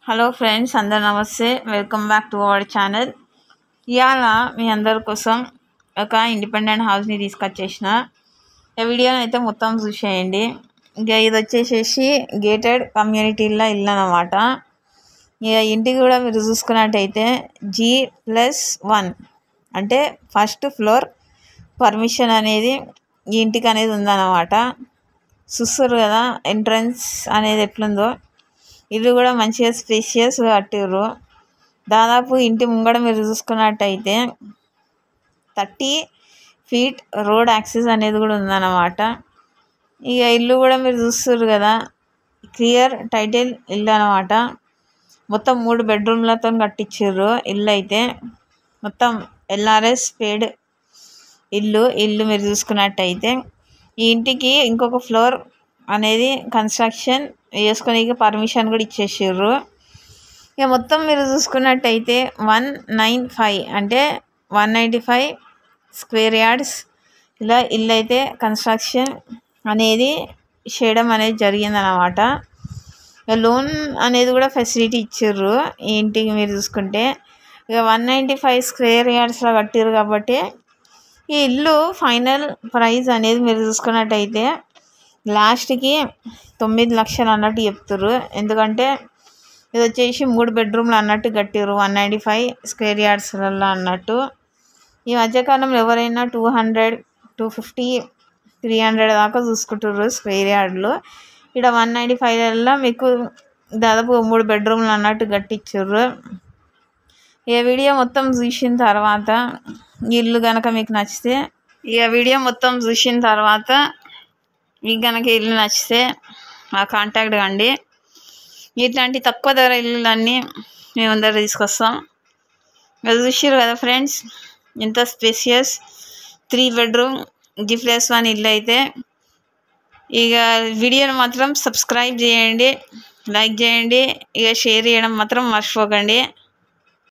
hello friends అందరు నమస్తే welcome back to our channel ఇవాళ మీ అందరి కోసం ఒక ఇండిపెండెంట్ హౌస్ని తీసుకొచ్చేసిన ఈ వీడియోని అయితే మొత్తం చూసేయండి ఇంకా ఇది వచ్చేసేసి గేటెడ్ కమ్యూనిటీలో ఇల్లు అనమాట ఇక ఇంటికి కూడా మీరు చూసుకున్నట్టయితే జీ ప్లస్ వన్ అంటే ఫస్ట్ ఫ్లోర్ పర్మిషన్ అనేది ఈ ఇంటికి అనేది ఉందన్నమాట చూస్తారు కదా ఎంట్రన్స్ అనేది ఎట్లుందో ఇల్లు కూడా మంచిగా స్పేషియస్ కట్టిర్రు దాదాపు ఇంటి ముంగడ మీరు చూసుకున్నట్టయితే థర్టీ ఫీట్ రోడ్ యాక్సెస్ అనేది కూడా ఉందన్నమాట ఇక ఇల్లు కూడా మీరు చూస్తారు కదా క్లియర్ టైటిల్ ఇల్లు అనమాట మొత్తం మూడు బెడ్రూమ్లతో కట్టించారు ఇల్లు అయితే మొత్తం ఎల్ఆర్ఎస్ పేడ్ ఇల్లు ఇల్లు మీరు చూసుకున్నట్టయితే ఈ ఇంటికి ఇంకొక ఫ్లోర్ అనేది కన్స్ట్రక్షన్ వేసుకొని పర్మిషన్ కూడా ఇచ్చేసారు ఇక మొత్తం మీరు చూసుకున్నట్టయితే వన్ నైన్ ఫైవ్ అంటే one ninety five square yards ఇలా ఇల్లు అయితే కన్స్ట్రక్షన్ అనేది చేయడం అనేది జరిగిందనమాట లోన్ అనేది కూడా ఫెసిలిటీ ఇచ్చారు ఈ ఇంటికి మీరు చూసుకుంటే ఇక వన్ నైంటీ ఫైవ్ స్క్వేర్ యార్డ్స్లో కట్టారు కాబట్టి ఈ ఇల్లు ఫైనల్ ప్రైస్ అనేది మీరు చూసుకున్నట్టయితే లాస్ట్కి తొమ్మిది లక్షలు అన్నట్టు చెప్తారు ఎందుకంటే ఇది వచ్చేసి మూడు బెడ్రూమ్లు అన్నట్టు కట్టారు వన్ నైంటీ ఫైవ్ స్క్వేర్ యార్డ్స్లలో అన్నట్టు ఈ మధ్యకాలంలో ఎవరైనా two hundred two fifty three hundred దాకా చూసుకుంటారు స్క్వేర్ యార్డ్లు ఇక్కడ వన్ నైంటీ ఫైవ్లలో మీకు దాదాపు మూడు బెడ్రూమ్లు అన్నట్టు కట్టించారు ఈ వీడియో మొత్తం చూసిన తర్వాత ఇల్లు కనుక మీకు నచ్చితే ఇక వీడియో మొత్తం చూసిన తర్వాత మీకు కనుక ఇల్లు నచ్చితే మా కాంటాక్ట్ కండి ఇట్లాంటి తక్కువ ధర ఇల్లులన్నీ మేము అందరు తీసుకొస్తాం మీరు చూసారు కదా ఫ్రెండ్స్ ఎంత spacious three bedroom G plus one ఇల్లు అయితే ఇక వీడియోని మాత్రం సబ్స్క్రైబ్ చేయండి లైక్ చేయండి ఇక షేర్ చేయడం మాత్రం మర్చిపోకండి